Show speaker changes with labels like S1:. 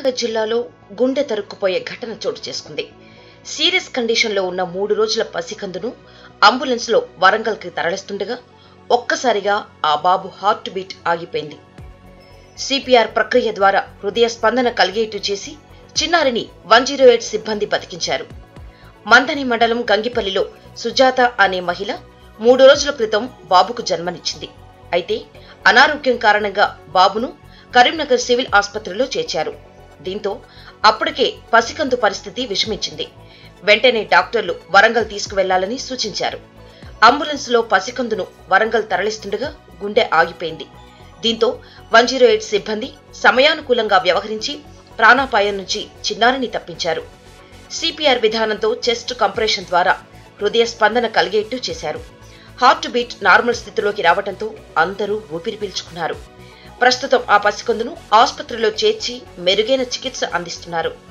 S1: కరీంనగర్ జిల్లాలో గుండె తరుక్కుపోయే ఘటన చోటు చేసుకుంది సీరియస్ కండిషన్లో ఉన్న మూడు రోజుల పసికందును అంబులెన్స్లో వరంగల్కి తరలిస్తుండగా ఒక్కసారిగా ఆ బాబు హార్ట్ బీట్ ఆగిపోయింది సిపిఆర్ ప్రక్రియ ద్వారా హృదయ స్పందన కలిగేట్టు చేసి చిన్నారిని వన్ జీరో ఎయిట్ సిబ్బంది బతికించారు మందని మండలం గంగిపల్లిలో సుజాత అనే మహిళ మూడు రోజుల క్రితం బాబుకు జన్మనిచ్చింది అయితే అనారోగ్యం కారణంగా బాబును కరీంనగర్ సివిల్ ఆసుపత్రిలో చేర్చారు దీంతో అప్పటికే పసికందు పరిస్థితి విషమించింది వెంటనే డాక్టర్లు వరంగల్ తీసుకువెళ్లాలని సూచించారు అంబులెన్స్ లో పసికందును వరంగల్ తరలిస్తుండగా గుండె ఆగిపోయింది దీంతో వన్ జీరో ఎయిట్ సిబ్బంది సమయానుకూలంగా వ్యవహరించి ప్రాణాపాయం నుంచి చిన్నారిని తప్పించారు సిపిఆర్ విధానంతో చెస్ట్ కంప్రెషన్ ద్వారా హృదయ స్పందన కలిగేట్టు చేశారు హార్ట్ బీట్ నార్మల్ స్థితిలోకి రావడంతో అందరూ ఊపిరి పీల్చుకున్నారు ప్రస్తుతం ఆ పసికందును ఆసుపత్రిలో చేర్చి మెరుగైన చికిత్స అందిస్తున్నారు